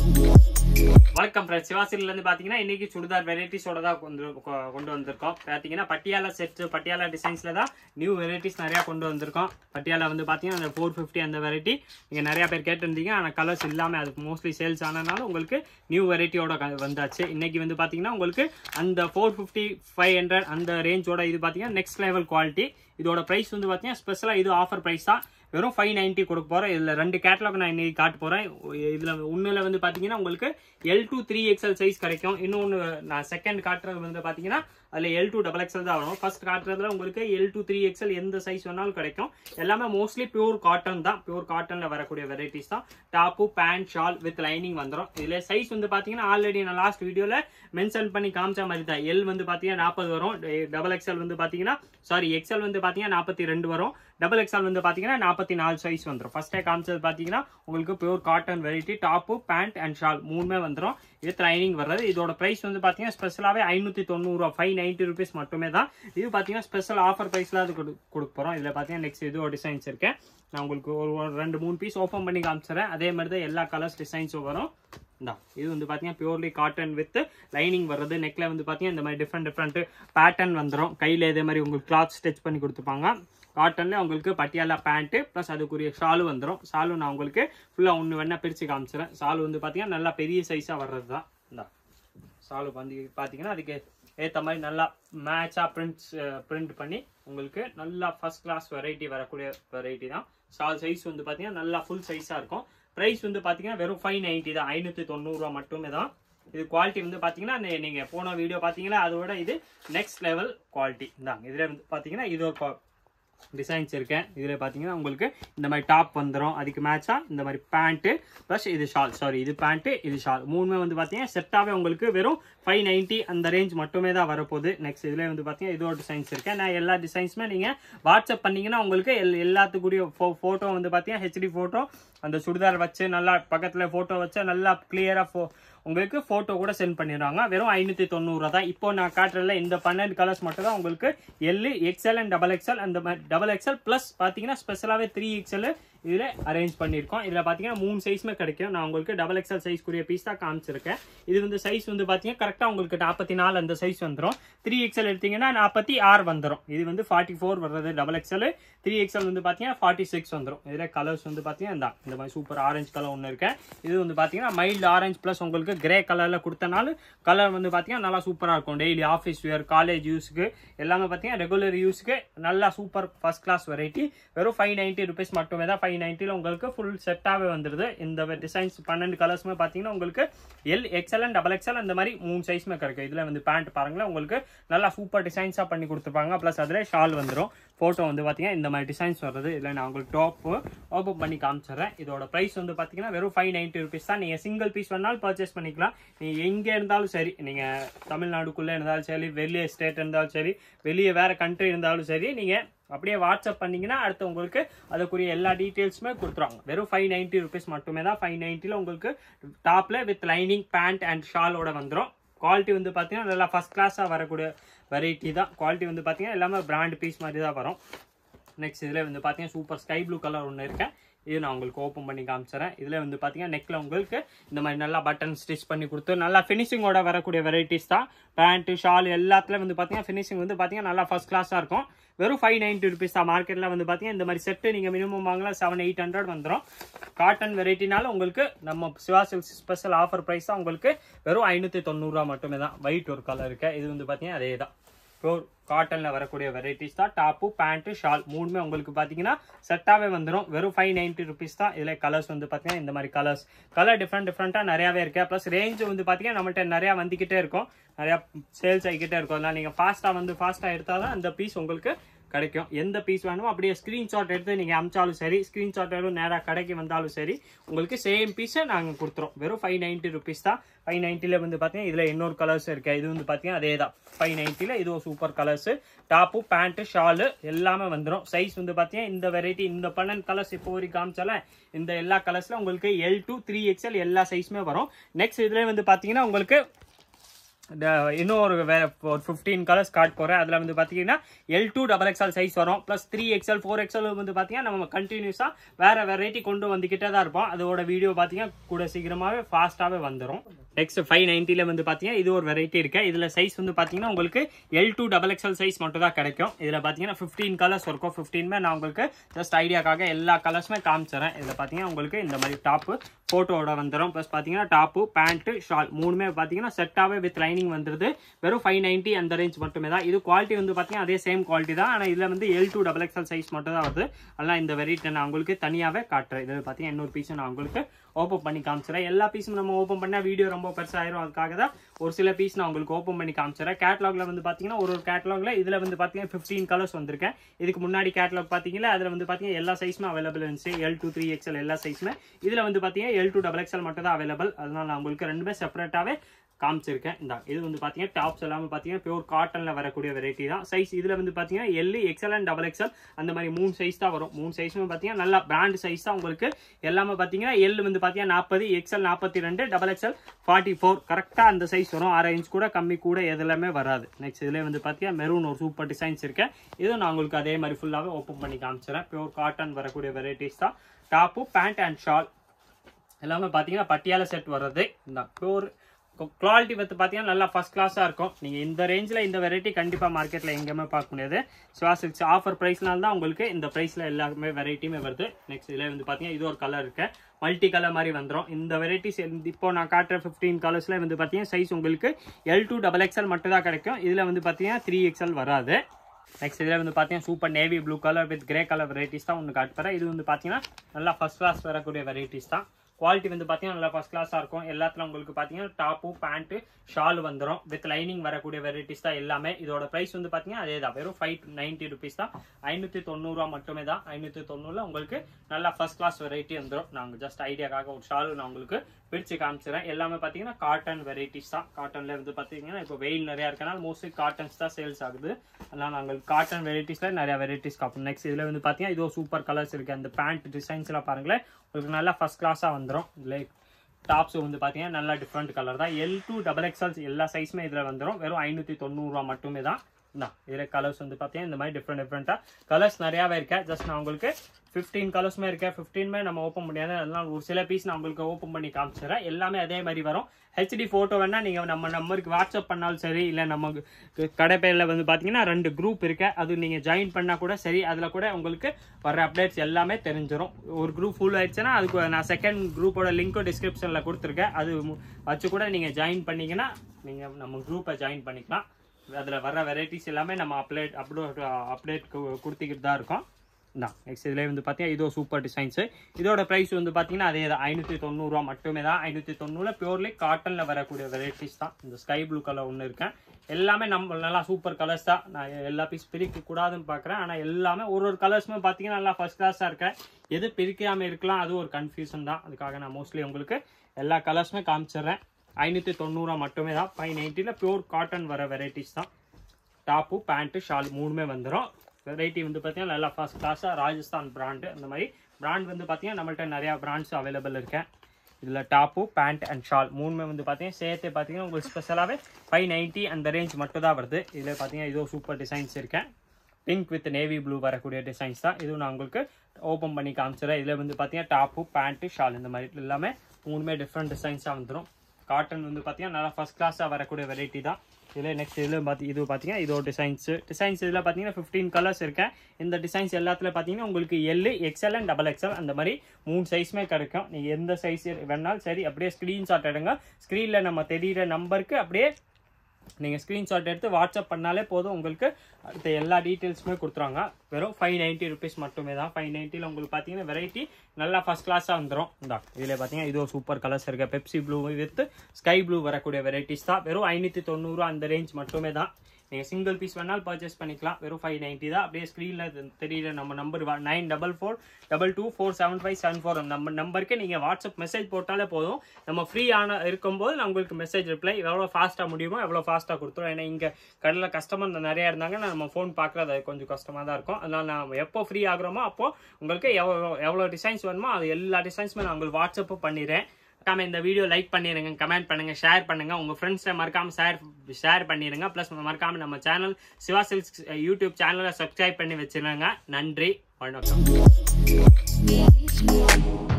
வணக்கம் ஃப்ரெண்ட்ஸ் சிவாசில இருந்து பாத்தீங்கன்னா இன்னைக்கு சுடிதார் வெரைட்டிஸோட தான் கொண்டு கொ- கொண்டு வந்திருக்கோம் பாத்தீங்கன்னா பட்டியாலா செட் பட்டியாலா டிசைன்ஸ்ல தான் நியூ வெரைட்டிஸ் நிறைய கொண்டு வந்திருக்கோம் பட்டியாலா வந்து பாத்தீங்கன்னா அந்த ஃபோர் ஃபிஃப்டி அந்த வெரைட்டி நீங்க நிறைய பேர் கேட்டிருந்தீங்க ஆனா கலர்ஸ் இல்லாம அது மோஸ்ட்லி சேல்ஸ் ஆனதுனால உங்களுக்கு நியூ வெரைட்டியோட வந்தாச்சு இன்னைக்கு வந்து பாத்தீங்கன்னா உங்களுக்கு அந்த ஃபோர் ஃபிஃப்டி ஃபைவ் ஹண்ட்ரட் அந்த ரேஞ்சோட இது பாத்தீங்கன்னா நெக்ஸ்ட் லெவல் குவாலிட்டி இதோட பிரைஸ் வந்து பாத்தீங்கன்னா ஸ்பெஷலா இது ஆஃபர் பிரைஸ் தான் வெறும் ஃபைவ் நைன்ட்டி கொடுக்க போகிறேன் இதில் ரெண்டு கேட்டலாக் நான் இன்னைக்கு காட்ட போகிறேன் இதில் உண்மையில் வந்து பார்த்தீங்கன்னா உங்களுக்கு L to three XL size கிடைக்கும் இன்னொன்று நான் செகண்ட் காட்டுறது வந்து பார்த்தீங்கன்னா அதில் எல் டூ டபுள் எக்ஸ்எல் தான் வரும் ஃபர்ஸ்ட் காட்டுறதுல உங்களுக்கு எல் டூ த்ரீ எக்ஸ்எல் எந்த சைஸ் வேணாலும் கிடைக்கும் எல்லாமே மோஸ்ட்லி பியூர் காட்டன் தான் பியூர் காட்டனில் வரக்கூடிய வெரைட்டிஸ் தான் top pant shawl with lining வந்துடும் இதில் சைஸ் வந்து பார்த்தீங்கன்னா ஆல்ரெடி நான் லாஸ்ட் வீடியோவில் மென்ஷன் பண்ணி காமிச்ச மாதிரி தான் எல் வந்து பார்த்தீங்கன்னா நாற்பது வரும் டபுள் எக்ஸ்எல் வந்து பார்த்தீங்கன்னா சாரி எக்ஸ்எல் வந்து பார்த்தீங்கன்னா நாற்பத்தி ரெண்டு வரும் டபுள் எக்ஸ்எல் வந்து பார்த்தீங்கன்னா நாற்பத்தி நாலு சைஸ் வந்துடும் ஃபர்ஸ்டே காமிச்சது பார்த்தீங்கன்னா உங்களுக்கு pure cotton variety top pant and shawl மூணுமே வந்துடும் வித் லைனிங் வர்றது இதோட பிரைஸ் வந்து பார்த்தீங்கன்னா ஸ்பெஷலாகவே ஐநூற்றி தொண்ணூறுரூவா ஃபைவ் நைன்ட்டி ருபீஸ் மட்டுமே தான் இது பார்த்தீங்கன்னா ஸ்பெஷல் ஆஃபர் ப்ரைஸில் அது கொடு கொடுக்க போகிறோம் இதில் பார்த்தீங்கன்னா நெக்ஸ்ட் இது டிசைன்ஸ் இருக்கேன் நான் உங்களுக்கு ஒரு ஒரு ரெண்டு மூணு பீஸ் ஓப்பன் பண்ணி காமிச்சிடுறேன் அதே மாதிரி தான் எல்லா கலர்ஸ் டிசைன்ஸும் வரும் இந்தா இது வந்து பார்த்தீங்கன்னா பியூர்லி காட்டன் வித் லைனிங் வர்றது நெக்ல வந்து பார்த்தீங்கன்னா இந்த மாதிரி டிஃப்ரெண்ட் டிஃப்ரெண்ட் பேட்டர்ன் வந்துடும் கையில் இதே மாதிரி உங்களுக்கு கிளாத் ஸ்டிச் பண்ணி கொடுத்துப்பாங்க காட்டன்ல உங்களுக்கு பட்டியாலா பேண்ட்டு ப்ளஸ் அதுக்குரிய ஷாலு வந்துடும் ஷாலு நான் உங்களுக்கு ஃபுல்லாக ஒன்று வேணா பிரித்து காமிச்சிடுறேன் ஷாலு வந்து பார்த்தீங்கன்னா நல்லா பெரிய சைஸாக வர்றது தான் இந்தா ஷாலு வந்து பார்த்தீங்கன்னா அதுக்கு ஏற்ற மாதிரி நல்லா மேட்சாக பிரிண்ட்ஸ் பிரிண்ட் பண்ணி உங்களுக்கு நல்லா ஃபர்ஸ்ட் கிளாஸ் வெரைட்டி வரக்கூடிய வெரைட்டி தான் ஷால் சைஸ் வந்து பார்த்தீங்கன்னா நல்லா ஃபுல் சைஸாக இருக்கும் ப்ரைஸ் வந்து பார்த்தீங்கன்னா வெறும் ஃபைவ் நைன்ட்டி தான் ஐநூற்றி தொண்ணூறுரூவா மட்டுமே தான் இது குவாலிட்டி வந்து பார்த்தீங்கன்னா நீ- நீங்க போன வீடியோ பார்த்தீங்கன்னா அதோட இது நெக்ஸ்ட் லெவல் குவாலிட்டி இந்தாங்க இதில் வந்து பார்த்தீங்கன்னா இது ஒரு டிசைன்ஸ் இருக்கேன் இதில் பார்த்தீங்கன்னா உங்களுக்கு இந்த மாதிரி டாப் வந்துடும் அதுக்கு மேட்சாக இந்த மாதிரி பேண்ட்டு ப்ளஸ் இது ஷால் சாரி இது பேண்ட்டு இது ஷால் மூணுமே வந்து பார்த்தீங்கன்னா செட்டாகவே உங்களுக்கு வெறும் ஃபைவ் நைன்ட்டி அந்த ரேஞ்ச் மட்டுமே தான் வரப்போகுது நெக்ஸ்ட் இதில் வந்து பார்த்தீங்கன்னா இதோட டிசைன்ஸ் இருக்கேன் நான் எல்லா டிசைன்ஸுமே நீங்கள் வாட்ஸ்அப் பண்ணீங்கன்னா உங்களுக்கு எல் எல்லாத்துக்குரிய ஃபோ ஃபோட்டோ வந்து பார்த்தீங்கன்னா ஹெச்டி ஃபோட்டோ அந்த சுடிதார் வச்சு நல்லா பக்கத்தில் ஃபோட்டோ வச்சு நல்லா கிளியராக ஃபோ உங்களுக்கு ஃபோட்டோ கூட சென்ட் பண்ணிடுறாங்க வெறும் ஐநூற்றி தொண்ணூறுரூவா தான் இப்போ நான் காட்டுறதுல இந்த பன்னெண்டு கலர்ஸ் மட்டும் தான் உங்களுக்கு L XL and double XL அந்த மாதிரி டபுள் எக்ஸ்எல் ப்ளஸ் பார்த்தீங்கன்னா ஸ்பெஷலாகவே த்ரீ எக்ஸ்எல் இதில் அரேஞ்ச் பண்ணியிருக்கோம் இதில் பார்த்தீங்கன்னா மூணு சைஸுமே கிடைக்கும் நான் உங்களுக்கு டபுள் எக்ஸ்எல் சைஸ்க்குரிய பீஸ் தான் காமிச்சிருக்கேன் இது வந்து சைஸ் வந்து பார்த்தீங்கன்னா கரெக்டாக உங்களுக்கு நாற்பத்தி நாலு அந்த சைஸ் வந்துடும் த்ரீ எக்ஸ்எல் எடுத்தீங்கன்னா நாற்பத்தி ஆறு வந்துடும் இது வந்து ஃபார்ட்டி ஃபோர் வர்றது டபுள் எக்ஸ்எல் த்ரீ எக்ஸ்எல் வந்து பார்த்தீங்கன்னா ஃபார்ட்டி சிக்ஸ் வந்துடும் இதில் கலர்ஸ் வந்து பார்த்தீங்கன்னா இந்த இந்த மாதிரி சூப்பர் ஆரஞ்சு கலர் ஒன்று இருக்கேன் இது வந்து பார்த்தீங்கன்னா மைல்டு ஆரஞ்சு ப்ளஸ் உங்களுக்கு கிரே கலரில் கொடுத்தனால கலர் வந்து பார்த்தீங்கன்னா நல்லா சூப்பராக இருக்கும் டெய்லி ஆஃபீஸ் வேர் காலேஜ் யூஸ்க்கு எல்லாமே பார்த்தீங்கன்னா ரெகுலர் யூஸ்க்கு நல்லா சூப்பர் ஃபர்ஸ்ட் கிளாஸ் வெரைட்டி வெறும் ஃபைவ் நைன்ட்டி ருபீஸ் மட்டுமே தான் ஃபைவ் நைன்ட்டியில் உங்களுக்கு ஃபுல் செட்டாகவே வந்துடுது இந்த டிசைன்ஸ் பன்னெண்டு கலர்ஸுமே பார்த்தீங்கன்னா உங்களுக்கு L XL and double XL அந்த மாதிரி மூணு சைஸுமே கிடைக்கும் இதில் வந்து பேண்ட் பாருங்களேன் உங்களுக்கு நல்லா சூப்பர் டிசைன்ஸாக பண்ணி கொடுத்துருப்பாங்க ப்ளஸ் அதில் ஷால் வந்துடும் ஃபோட்டோ வந்து பார்த்தீங்கன்னா இந்த மாதிரி டிசைன்ஸ் வருது இதில் நான் உங்களுக்கு டாப்பு ஓப்பன் பண்ணி காமிச்சிடுறேன் இதோட ப்ரைஸ் வந்து பார்த்தீங்கன்னா வெறும் ஃபைவ் நைன்ட்டி ருபீஸ் தான் நீங்கள் சிங்கிள் பீஸ் வேணாலும் பர்ச்சேஸ் பண்ணிக்கலாம் நீங்கள் எங்கே இருந்தாலும் சரி நீங்கள் தமிழ்நாடுக்குள்ளே இருந்தாலும் சரி வெளியே ஸ்டேட் இருந்தாலும் சரி வெளியே வேறு கண்ட்ரி இருந்தாலும் சரி நீங்கள் அப்படியே வாட்ஸ்அப் பண்ணீங்கன்னா அடுத்து உங்களுக்கு அதுக்குரிய எல்லா டீட்டெயில்ஸுமே கொடுத்துருவாங்க வெறும் ஃபைவ் நைன்ட்டி ருபீஸ் மட்டுமே தான் ஃபைவ் நைன்ட்டியில் உங்களுக்கு டாப்பில் வித் லைனிங் பேண்ட் அண்ட் ஷாலோட வந்துடும் குவாலிட்டி வந்து பார்த்தீங்கன்னா நல்லா ஃபஸ்ட் கிளாஸாக வரக்கூடிய வெரைட்டி தான் குவாலிட்டி வந்து பார்த்தீங்கன்னா எல்லாமே பிராண்ட் பீஸ் மாதிரி தான் வரும் நெக்ஸ்ட் இதில் வந்து பார்த்தீங்கன்னா சூப்பர் ஸ்கை ப்ளூ கலர் ஒன்று இருக்கேன் இது நான் உங்களுக்கு ஓப்பன் பண்ணி காமிச்சிடறேன் இதில் வந்து பார்த்தீங்கன்னா நெக்கில் உங்களுக்கு இந்த மாதிரி நல்லா பட்டன் ஸ்டிச் பண்ணி கொடுத்து நல்லா ஃபினிஷிங்கோட வரக்கூடிய வெரைட்டிஸ் தான் பேண்ட்டு ஷால் எல்லாத்துலேயும் வந்து பார்த்தீங்கன்னா ஃபினிஷிங் வந்து பார்த்தீங்கன்னா நல்லா ஃபஸ்ட் கிளாஸாக இருக்கும் வெறும் ஃபைவ் நைன்ட்டி ருபீஸ் தான் மார்க்கெட்டில் வந்து பார்த்தீங்கன்னா இந்த மாதிரி செட்டு நீங்கள் மினிமம் வாங்கலாம் செவன் எயிட் ஹண்ட்ரட் வந்துடும் காட்டன் வெரைட்டினால உங்களுக்கு நம்ம Siva silks special offer price தான் உங்களுக்கு வெறும் ஐநூற்றி தொண்ணூறுரூவா மட்டுமே தான் ஒயிட் ஒரு கலர் இருக்கு இது வந்து பார்த்தீங்கன்னா அதே தான் ப்யூர் காட்டனில் வரக்கூடிய வெரைட்டிஸ் தான் டாப்பு பேண்ட்டு ஷால் மூணுமே உங்களுக்கு பார்த்தீங்கன்னா செட்டாகவே வந்துடும் வெறும் ஃபைவ் நைன்ட்டி ருபீஸ் தான் இதில் கலர்ஸ் வந்து பார்த்தீங்கன்னா இந்த மாதிரி கலர்ஸ் கலர் டிஃப்ரெண்ட் டிஃப்ரெண்ட்டாக நிறையாவே இருக்கு ப்ளஸ் ரேஞ்ச் வந்து பார்த்தீங்கன்னா நம்மள்ட்ட நிறையா வந்துக்கிட்டே இருக்கும் நிறையா சேல்ஸ் ஆகிக்கிட்டே இருக்கும் அதனால் நீங்கள் ஃபாஸ்ட்டாக வந்து ஃபாஸ்ட்டாக எடுத்தால் தான் அந்த பீஸ் உங்களுக்கு கிடைக்கும் எந்த பீஸ் வேணுமோ அப்படியே ஸ்க்ரீன்ஷாட் எடுத்து நீங்கள் அமிச்சாலும் சரி ஸ்க்ரீன்ஷாட் எடுத்து நேராக கடைக்கு வந்தாலும் சரி உங்களுக்கு சேம் பீஸை நாங்கள் கொடுத்துறோம் வெறும் ஃபைவ் நைன்ட்டி ருபீஸ் தான் ஃபைவ் நைன்ட்டியில் வந்து பார்த்தீங்கன்னா இதில் இன்னொரு கலர்ஸ் இருக்கு இது வந்து பார்த்தீங்கன்னா அதே தான் ஃபைவ் நைன்ட்டியில் இது ஒரு super colours top pant shawl எல்லாமே வந்துடும் சைஸ் வந்து பார்த்தீங்கன்னா இந்த வெரைட்டி இந்த பன்னெண்டு கலர்ஸ் இப்போ வரைக்கும் காமிச்சால இந்த எல்லா கலர்ஸில் உங்களுக்கு எல் டூ த்ரீ எக்ஸ்எல் எல்லா சைஸுமே வரும் நெக்ஸ்ட் இதுலேயே வந்து பார்த்தீங்கன்னா உங்களுக்கு இந்த இன்னும் ஒரு வே ஒரு ஃபிஃப்டீன் கலர்ஸ் காட் போகிறேன் அதில் வந்து பார்த்தீங்கன்னா L to double XL size வரும் plus three XL four XL வந்து பார்த்தீங்கன்னா நம்ம கண்டினியூஸாக வேறு வெரைட்டி கொண்டு வந்துக்கிட்டே தான் இருப்போம் அதோட வீடியோ பார்த்தீங்கன்னா கூட சீக்கிரமாகவே ஃபாஸ்ட்டாகவே வந்துடும் நெக்ஸ்ட் ஃபைவ் நைன்ட்டியில் வந்து பார்த்தீங்கன்னா இது ஒரு வெரைட்டி இருக்கு இதில் சைஸ் வந்து பார்த்தீங்கன்னா உங்களுக்கு L to double XL size மட்டும் தான் கிடைக்கும் இதில் பார்த்தீங்கன்னா ஃபிஃப்டீன் கலர்ஸ் இருக்கும் ஃபிஃப்டீன்மே நான் உங்களுக்கு ஜஸ்ட் ஐடியாக்காக எல்லா கலர்ஸுமே காமிச்சிடறேன் இதில் பார்த்தீங்கன்னா உங்களுக்கு இந்த மாதிரி டாப்பு ஃபோட்டோவோட வந்துடும் ப்ளஸ் பார்த்தீங்கன்னா டாப்பு பேண்ட்டு ஷால் மூணுமே பார்த்தீங்கன்னா செட்டாகவே வித் லைனிங் வந்துருது வெறும் ஃபைவ் நைன்ட்டி அந்த ரேஞ்ச் மட்டுமே தான் இது குவாலிட்டி வந்து பார்த்தீங்கன்னா அதே சேம் குவாலிட்டி தான் ஆனால் இதில் வந்து L to double XL size மட்டும் தான் வருது அதெல்லாம் இந்த வெரைட்டி நான் உங்களுக்கு தனியாகவே காட்டுறேன் இதில் பார்த்தீங்கன்னா இன்னொரு பீஸை நான் உங்களுக்கு ஓப்பன் பண்ணி காமிச்சிடறேன் எல்லா பீஸும் நம்ம ஓப்பன் பண்ணால் வீடியோ ரொம்ப பெருசாயிரும் அதுக்காக தான் ஒரு சில பீஸ் நான் உங்களுக்கு ஓப்பன் பண்ணி காமிச்சிடறேன் கேட்லாக்ல வந்து பார்த்தீங்கன்னா ஒரு ஒரு கேட்லாக்ல இதில் வந்து பார்த்தீங்கன்னா ஃபிஃப்டீன் கலர்ஸ் வந்திருக்கேன் இதுக்கு முன்னாடி கேட்லாக் பார்த்தீங்கன்னா அதில் வந்து பார்த்தீங்கன்னா எல்லா சைஸுமே அவைலபிள் இருந்துச்சு எல் டூ த்ரீ எக்ஸ்எல் எல்லா சைஸுமே இதில் வந்து பார்த்தீங்கன்னா எல் டூ டபுள் எக்ஸ்எல் மட்டும் தான் அவைலபிள் அதனால நான் உங்களுக்கு ரெண்டுமே செப்பரேட்டாகவே காமிச்சிருக்கேன் இந்த இது வந்து பார்த்தீங்கன்னா டாப்ஸ் எல்லாமே பார்த்தீங்கன்னா பியூர் காட்டனில் வரக்கூடிய வெரைட்டி தான் சைஸ் இதில் வந்து பார்த்தீங்கன்னா L XL and double XL அந்த மாதிரி மூணு சைஸ் தான் வரும் மூணு சைஸுமே பார்த்தீங்கன்னா நல்லா பிராண்ட் சைஸ் தான் உங்களுக்கு எல்லாமே பார்த்தீங்கன்னா எல் வந்து பார்த்தீங்கன்னா நாற்பது எக்ஸ்எல் நாற்பத்தி ரெண்டு டபுள் எக்ஸ்எல் ஃபார்ட்டி ஃபோர் கரெக்டாக அந்த சைஸ் வரும் அரை இன்ச் கூட கம்மி கூட எதுலையுமே வராது நெக்ஸ்ட் இதில் வந்து பார்த்தீங்கன்னா மெரூன் ஒரு சூப்பர் டிசைன்ஸ் இருக்கு இதுவும் நான் உங்களுக்கு அதே மாதிரி ஃபுல்லாகவே ஓப்பன் பண்ணி காமிச்சிடறேன் பியூர் காட்டன் வரக்கூடிய வெரைட்டிஸ் தான் டாப்பு பேண்ட் அண்ட் ஷால் எல்லாமே பார்த்தீங்கன்னா பட்டியால செட் வர்றது இந்த பியூர் குவாலிட்டி வந்து பார்த்தீங்கன்னா நல்லா ஃபஸ்ட் கிளாஸாக இருக்கும் நீங்கள் இந்த ரேஞ்சில் இந்த வெரைட்டி கண்டிப்பாக மார்க்கெட்டில் எங்கேயுமே பார்க்க முடியாது சுவாசிக்ஸ் ஆஃபர் ப்ரைஸ்னால தான் உங்களுக்கு இந்த ப்ரைஸில் எல்லாமே வெரைட்டியுமே வருது நெக்ஸ்ட் இதில் வந்து பார்த்தீங்கன்னா இது ஒரு கலர் இருக்கு மல்டி கலர் மாதிரி வந்துடும் இந்த வெரைட்டிஸ் இப்போ நான் காட்டுற ஃபிஃப்டீன் கலர்ஸில் வந்து பார்த்தீங்கன்னா சைஸ் உங்களுக்கு எல் டூ டபுள் எக்ஸ்எல் மட்டும் தான் கிடைக்கும் இதில் வந்து பார்த்தீங்கன்னா த்ரீ எக்ஸ்எல் வராது நெக்ஸ்ட் இதில் வந்து பார்த்தீங்கன்னா super navy blue colour with grey colour varieties தான் ஒன்று காட்டுறேன் இது வந்து பார்த்தீங்கன்னா நல்லா ஃபர்ஸ்ட் கிளாஸ் வரக்கூடிய வெரைட்டிஸ் தான் குவாலிட்டி வந்து பார்த்தீங்கன்னா நல்லா ஃபர்ஸ்ட் கிளாஸாக இருக்கும் எல்லாத்துல உங்களுக்கு பார்த்தீங்கன்னா டாப்பு பேண்ட்டு ஷால் வந்துடும் வித் லைனிங் வரக்கூடிய வெரைட்டிஸ் தான் எல்லாமே இதோட ப்ரைஸ் வந்து பார்த்தீங்கன்னா அதே தான் வெறும் ஃபைவ் நைன்ட்டி ருபீஸ் தான் ஐநூற்றி தொண்ணூறுரூவா மட்டுமே தான் ஐநூற்றி தொண்ணூறில் உங்களுக்கு நல்லா ஃபர்ஸ்ட் கிளாஸ் வெரைட்டி வந்துடும் நாங்கள் ஜஸ்ட் ஐடியாக்காக ஒரு ஷால் நான் உங்களுக்கு பிரித்து காமிச்சிடுறேன் எல்லாமே பார்த்தீங்கன்னா காட்டன் வெரைட்டிஸ் தான் காட்டனில் வந்து பார்த்தீங்கன்னா இப்போ வெயில் நிறையா இருக்கனால மோஸ்ட்லி காட்டன்ஸ் தான் சேல்ஸ் ஆகுது அதனால் நாங்கள் காட்டன் வெரைட்டிஸில் நிறையா வெரைட்டிஸ் காப்போம் நெக்ஸ்ட் இதில் வந்து பார்த்தீங்கன்னா இது சூப்பர் கலர்ஸ் இருக்குது அந்த பேண்ட் டிசைன்ஸ்லாம் பாருங்களேன் உங்களுக்கு நல்லா ஃபர்ஸ்ட் கிளாஸாக வந்துடும் லைக் டாப்ஸ் வந்து பார்த்தீங்கன்னா நல்லா டிஃப்ரெண்ட் கலர் தான் எல் டூ டபுள் எக்ஸ்எல்ஸ் எல்லா சைஸுமே இதில் வந்துடும் வெறும் ஐநூற்றி தொண்ணூறுரூவா மட்டுமே தான் தான் இதில் கலர்ஸ் வந்து பார்த்தீங்கன்னா இந்த மாதிரி டிஃப்ரெண்ட் டிஃப்ரெண்ட்டாக கலர்ஸ் நிறையாவே இருக்கேன் ஜஸ்ட் நான் உங்களுக்கு ஃபிஃப்டீன் கலர்ஸுமே இருக்கேன் ஃபிஃப்டீன்மே நம்ம ஓப்பன் முடியாது அதனால ஒரு சில பீஸ் நான் உங்களுக்கு ஓப்பன் பண்ணி காமிச்சிடுறேன் எல்லாமே அதே மாதிரி வரும் ஹெச்டி ஃபோட்டோ வேணா நீங்கள் நம்ம நம்பருக்கு வாட்ஸ்அப் பண்ணாலும் சரி இல்லை நம்ம கடை பேரில் வந்து பார்த்தீங்கன்னா ரெண்டு குரூப் இருக்கு அது நீங்கள் ஜாயின் பண்ணால் கூட சரி அதில் கூட உங்களுக்கு வர அப்டேட்ஸ் எல்லாமே தெரிஞ்சிடும் ஒரு குரூப் ஃபுல் ஆயிடுச்சுன்னா அதுக்கு நான் செகண்ட் குரூப்போட லிங்க்கும் டிஸ்கிரிப்ஷனில் கொடுத்துருக்கேன் அது மு- வச்சு கூட நீங்கள் ஜாயின் பண்ணீங்கன்னா நீங்கள் நம்ம குரூப்பை ஜாயின் பண்ணிக்கலாம் அதில் வர வெரைட்டிஸ் எல்லாமே நம்ம அப்டேட் அப்லோட் அப்டேட் கொடுத்துக்கிட்டு தான் இருக்கோம் தான் நெக்ஸ்ட் இதில் வந்து பார்த்தீங்கன்னா இதோ சூப்பர் டிசைன்ஸு இதோட ப்ரைஸ் வந்து பார்த்தீங்கன்னா அதே தான் ஐநூற்றி தொண்ணூறுரூவா மட்டுமே தான் ஐநூற்றி தொண்ணூறில் பியூர்லி காட்டனில் வரக்கூடிய வெரைட்டிஸ் தான் இந்த ஸ்கை ப்ளூ கலர் ஒன்று இருக்கேன் எல்லாமே நம்ம நல்லா சூப்பர் கலர்ஸ் தான் நான் எல்லா பீஸ் பிரிக்க கூடாதுன்னு பார்க்குறேன் ஆனால் எல்லாமே ஒரு ஒரு கலர்ஸுமே பார்த்தீங்கன்னா நல்லா ஃபர்ஸ்ட் கிளாஸாக இருக்கேன் எது பிரிக்காமல் இருக்கலாம் அது ஒரு கன்ஃபியூஷன் தான் அதுக்காக நான் மோஸ்ட்லி உங்களுக்கு எல்லா கலர்ஸுமே காமிச்சிடுறேன் ஐநூற்றி தொண்ணூறுரூவா மட்டுமே தான் ஃபைவ் நைன்ட்டியில் பியூர் காட்டன் வர வெரைட்டிஸ் தான் டாப்பு பேண்ட்டு ஷால் மூணுமே வந்துடும் வெரைட்டி வந்து பார்த்தீங்கன்னா நல்லா ஃபர்ஸ்ட் கிளாஸாக ராஜஸ்தான் பிராண்டு அந்த மாதிரி பிராண்ட் வந்து பார்த்தீங்கன்னா நம்மள்ட்ட நிறையா பிராண்ட்ஸ் அவைலபிள் இருக்கேன் இதில் டாப்பு பேண்ட் அண்ட் ஷால் மூணுமே வந்து பார்த்தீங்கன்னா சேர்த்து பார்த்தீங்கன்னா உங்களுக்கு ஸ்பெஷலாகவே ஃபைவ் நைன்ட்டி அந்த ரேஞ்ச் மட்டும் தான் வருது இதில் பார்த்தீங்கன்னா இதோ சூப்பர் டிசைன்ஸ் இருக்கேன் பிங்க் வித் நேவி ப்ளூ வரக்கூடிய டிசைன்ஸ் தான் இதுவும் நான் உங்களுக்கு ஓப்பன் பண்ணி காமிச்சிடுறேன் இதில் வந்து பார்த்தீங்கன்னா டாப்பு பேண்ட்டு ஷால் இந்த மாதிரி எல்லாமே மூணுமே டிஃப்ரெண்ட் டிசைன்ஸாக வந்துடும் காட்டன் வந்து பார்த்தீங்கன்னா நல்லா ஃபர்ஸ்ட் கிளாஸாக வரக்கூடிய வெரைட்டி தான் இதில் நெக்ஸ்ட் இதில் பார்த்தி இது பார்த்தீங்கன்னா இதோ டிசைன்ஸ் டிசைன்ஸ் இதில் பார்த்தீங்கன்னா ஃபிஃப்டீன் கலர்ஸ் இருக்கேன் இந்த டிசைன்ஸ் எல்லாத்துல பார்த்தீங்கன்னா உங்களுக்கு L XL and double XL அந்த மாதிரி மூணு சைஸுமே கிடைக்கும் நீங்கள் எந்த சைஸ் வேணாலும் சரி அப்படியே ஸ்க்ரீன்ஷாட் எடுங்க ஸ்க்ரீனில் நம்ம தெரியிற நம்பருக்கு அப்படியே நீங்கள் ஸ்க்ரீன்ஷாட் எடுத்து வாட்ஸ்அப் பண்ணாலே போதும் உங்களுக்கு அடுத்த எல்லா டீட்டெயில்ஸுமே கொடுத்துருவாங்க வெறும் ஃபைவ் நைன்ட்டி ருபீஸ் மட்டுமே தான் ஃபைவ் நைன்ட்டியில் உங்களுக்கு பார்த்தீங்கன்னா வெரைட்டி நல்லா ஃபர்ஸ்ட் கிளாஸாக வந்துடும் இந்தா இதில் பார்த்தீங்கன்னா இது ஒரு சூப்பர் கலர்ஸ் இருக்கு Pepsi blue with sky blue வரக்கூடிய வெரைட்டிஸ் தான் வெறும் ஐநூற்றி தொண்ணூறு அந்த ரேஞ்ச் மட்டுமே தான் நீங்கள் சிங்கிள் பீஸ் வேணாலும் பர்ச்சேஸ் பண்ணிக்கலாம் வெறும் ஃபைவ் நைன்ட்டி தான் அப்படியே ஸ்க்ரீனில் தெரியுற நம்ம number nine double four double two four seven five seven four நம்ம நம்பருக்கு நீங்கள் வாட்ஸ்அப் மெசேஜ் போட்டாலே போதும் நம்ம ஃப்ரீ ஆன இருக்கும்போது நான் உங்களுக்கு மெசேஜ் ரிப்ளை எவ்வளோ ஃபாஸ்ட்டாக முடியுமோ எவ்வளோ ஃபாஸ்ட்டாக கொடுத்துரும் ஏன்னா இங்கே கடையில் கஸ்டமர் நிறையா இருந்தாங்கன்னா நம்ம ஃபோன் பார்க்குறது அது கொஞ்சம் கஷ்டமாக தான் இருக்கும் அதனால் நான் எப்போ ஃப்ரீ ஆகுறோமோ அப்போ உங்களுக்கு எவ்வளோ எவ்வளோ டிசைன்ஸ் வேணுமோ அது எல்லா டிசைன்ஸுமே நான் உங்களுக்கு வாட்ஸ்அப்பு பண்ணிடுறேன் மறக்காம இந்த வீடியோ லைக் பண்ணிருங்க கமெண்ட் பண்ணுங்க ஷேர் பண்ணுங்க உங்க ஃப்ரெண்ட்ஸ்ல மறக்காம ஷேர் ஷேர் பண்ணிருங்க ப்ளஸ் மறக்காம நம்ம சேனல் சிவா சில்க்ஸ் யூடியூப் சேனலை சப்ஸ்கிரைப் பண்ணி வச்சிருங்க நன்றி வணக்கம்